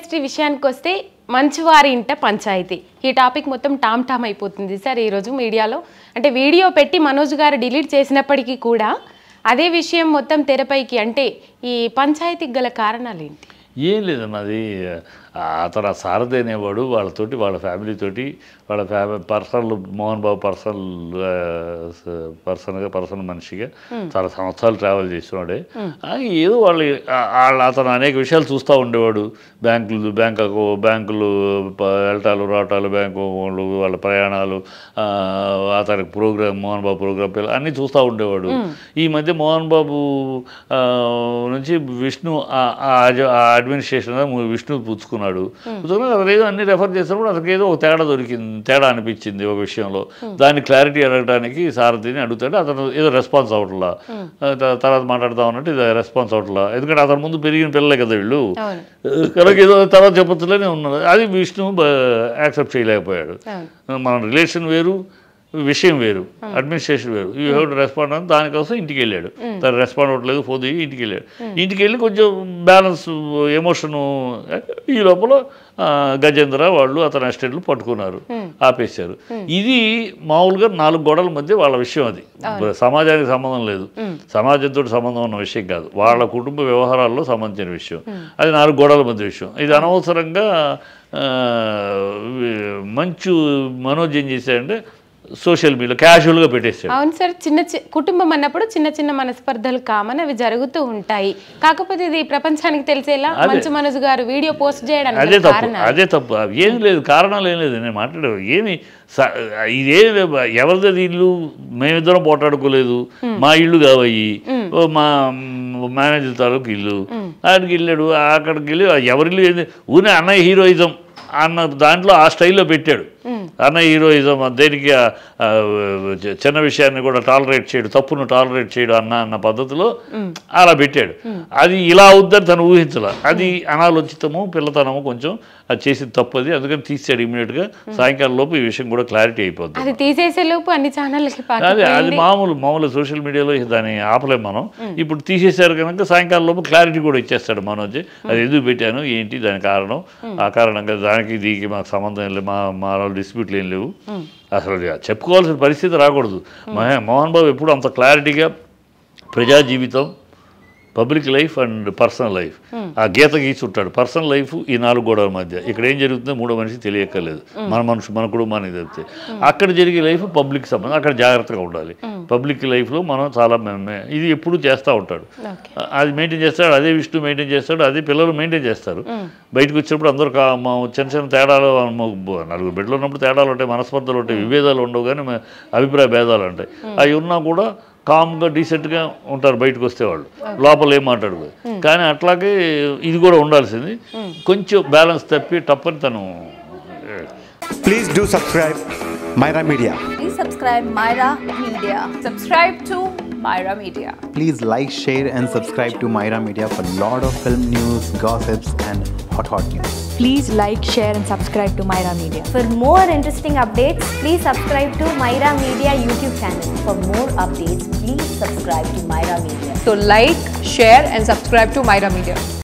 Industry విషయానికి వస్తే మంచివారి ఇంట పంచాయతీ ఈ టాపిక్ మొత్తం టామ్ టామ్ అయిపోతుంది సార్ ఈరోజు మీడియాలో అంటే వీడియో పెట్టి మనోజ్ గారు డిలీట్ చేసినప్పటికీ కూడా అదే విషయం మొత్తం తెరపైకి అంటే ఈ పంచాయతీకి గల కారణాలు ఏంటి ఏం లేదన్న అది ఆ అతను ఆ సారథి అనేవాడు వాళ్ళతోటి వాళ్ళ ఫ్యామిలీతోటి వాళ్ళ family personal Mohan Babu personal పర్సన్గా పర్సనల్ మనిషిగా చాలా సంవత్సరాలు ట్రావెల్ చేస్తున్నాడే ఆ, ఏదో వాళ్ళు ఆ- వాళ్ళ అతను అనేక విషయాలు చూస్తూ ఉండేవాడు బ్యాంకులు బ్యాంక్ అకౌ- బ్యాంకులు ప- వెళ్ళటాలు రావటాలు బ్యాంకు వాళ్ళు వాళ్ళ ప్రయాణాలు ఆ, అతనికి ప్రోగ్రామ్ మోహన్ బాబు ప్రోగ్రామ్ పిల్ల అన్నీ చూస్తూ ఉండేవాడు ఈ మధ్య మోహన్ బాబు ఆ, నుంచి విష్ణు ఆ- ఆ అజ- ఆ అడ్మినిస్ట్రేషన్ విష్ణు పుచ్చుకున్నాడు పుచ్చుకున్నాడు అతను ఏదో అన్ని రెఫర్ చేసినప్పుడు అతనికి ఏదో ఒక తేడా దొరికింది తేడా అనిపించింది ఒక విషయంలో దాని క్లారిటీ అడగడానికి సారథిని అడుగుతాడు అతను ఏదో రెస్పాన్స్ అవట్లా త- తర్వాత మాట్లాడదాం అన్నట్టు ఇది రెస్పాన్స్ అవట్లా ఎందుకంటే అతని ముందు పెరిగిన పిల్లలే కదా వీళ్ళు అవును కనుక ఏదో తర్వాత చెప్పచ్చులేనే ఉన్నది అది విష్ణు యాక్సెప్ట్ చేయలేకపోయాడు అవును మన రిలేషన్ వేరు విషయం వేరు అడ్మినిస్ట్రేషన్ వేరు యూ హ్యావ్ టు రెస్పాండ్ అని దానికోసం ఇంటికి వెళ్ళాడు తను రెస్పాండ్ అవ్వట్లేదు ఫోన్ చేయి ఇంటికి వెళ్ళాడు ఇంటికి వెళ్ళి కొంచెం బ్యాలెన్స్ ఎమోషను ఈ లోపల ఆ, గజేంద్ర వాళ్ళు అతని అసిస్టెంట్లు పట్టుకున్నారు ఆపేశారు ఇది మామూలుగా నాలుగు గోడల మధ్య వాళ్ళ విషయం అది సమాజానికి సంబంధం లేదు సమాజంతో సంబంధం ఉన్న విషయం కాదు వాళ్ళ కుటుంబ వ్యవహారాల్లో సంబంధించిన విషయం అది నాలుగు గోడల మధ్య విషయం ఇది అనవసరంగా ఆ, వి- మంచు మనోజ్ ఏం చేశాడంటే సోషల్ మీడియా క్యాజువల్గా పెట్టేశాడు అవును సార్ చిన్న చి- కుటుంబం అన్నప్పుడు చిన్న చిన్న మనస్పర్ధలు కామన్ అవి జరుగుతూ ఉంటాయి కాకపోతే ఇది ప్రపంచానికి తెలిసేలా మంచు మనోజ్ గారు వీడియో పోస్ట్ చేయడానికి అదే గల తప్పు కారణాలు అదే తప్పు అవి ఏం లేదు కారణాలు ఏం లేదు నేను మాట్లాడే ఏమి స- ఇదేం లేదు. ఎవరిది ఇల్లు మేమిద్దరం పోటాడుకోలేదు మా ఇల్లు కావయి ఓ మా మేనేజర్ తాలూకు ఇల్లు ఆడికి వెళ్ళాడు అక్కడికి వెళ్ళి ఎవరిల్లు ఏంది ఊనే అన్నయ్య హీరోయిజం అన్న దాంట్లో ఆ స్టైల్లో పెట్టాడు అన్నయ్య హీరోయిజం దేనికి ఆ, ఆ, చి- చిన్న విషయాన్ని కూడా టాలరేట్ చేయడు తప్పును టాలరేట్ చేయడు అన్న అన్న పద్ధతిలో అలా పెట్టాడు అది ఇలా అవుద్దని తను ఊహించాల అది అనాలోచితము పిల్లతనము కొంచెం అది చేసి తప్పది అందుకని తీసాడు ఇమీడియట్గా సాయంకాలం లోపు ఈ విషయం కూడా క్లారిటీ అయిపోద్ది అది తీసేసే లోపు అన్ని ఛానళ్ళకి అదే అది మామూలు మామూలు సోషల్ మీడియాలో దాన్ని ఆపలేం మనం ఇప్పుడు తీసేశారు కనుక సాయంకాలం లోపు క్లారిటీ కూడా ఇచ్చేస్తాడు మనోజ్ అది ఎందుకు పెట్టాను ఏంటి దాని కారణం ఆ కారణంగా దానికి దీనికి మాకు సంబంధం లేదు మా మా డిస్ప్యూట్లు ఏం లేవు అసలు చెప్పుకోవాల్సిన పరిస్థితి రాకూడదు మహే- మోహన్ బాబు ఎప్పుడు అంత క్లారిటీగా ప్రజా జీవితం public life and personal life ఆ గీత గీసి ఉంటాడు పర్సనల్ లైఫ్ ఈ నాలుగు గోడల మధ్య ఇక్కడ ఏం జరుగుతుందో మూడో మనిషి తెలియక్కర్లేదు మన మనుషు మన కుటుంబానికి తెలిస్తే అక్కడ జరిగే లైఫ్ పబ్లిక్ సంబంధం అక్కడ జాగ్రత్తగా ఉండాలి పబ్లిక్ లైఫ్లో మనం చాలా మె- మె- ఇది ఎప్పుడు చేస్తూ ఉంటాడు ఓకే అది మెయింటైన్ చేస్తాడు అదే విష్ణు మెయింటైన్ చేస్తాడు అదే పిల్లలు మెయింటైన్ చేస్తారు బయటకు వచ్చినప్పుడు అందరూ కా- మా చిన్న చిన్న తేడాలు మా బ- నలుగురు బిడ్డలు ఉన్నప్పుడు తేడాలు ఉంటాయి మనస్పర్ధలు ఉంటాయి విభేదాలు ఉండవు కానీ మ- అభిప్రాయ భేదాలు ఉంటాయి అవి ఉన్నా కూడా కామ్గా డీసెంట్గా ఉంటారు బయటకు వస్తే వాళ్ళు లోపల ఏం మాట్లాడుకోదు కానీ అట్లాగే ఇది కూడా ఉండాల్సింది కొంచెం బ్యాలెన్స్ తప్పి తప్పని తను ఏ, Please do subscribe Myra Media. Please subscribe Myra Media. Subscribe to Myra Media. Please like, share, and subscribe to Myra Media for lot of film news, gossips, and hot hot news. Please like, share, and subscribe to Myra Media. For more interesting updates, please subscribe to Myra Media YouTube channel. For more updates, please subscribe to Myra Media. So like, share and subscribe to Myra Media.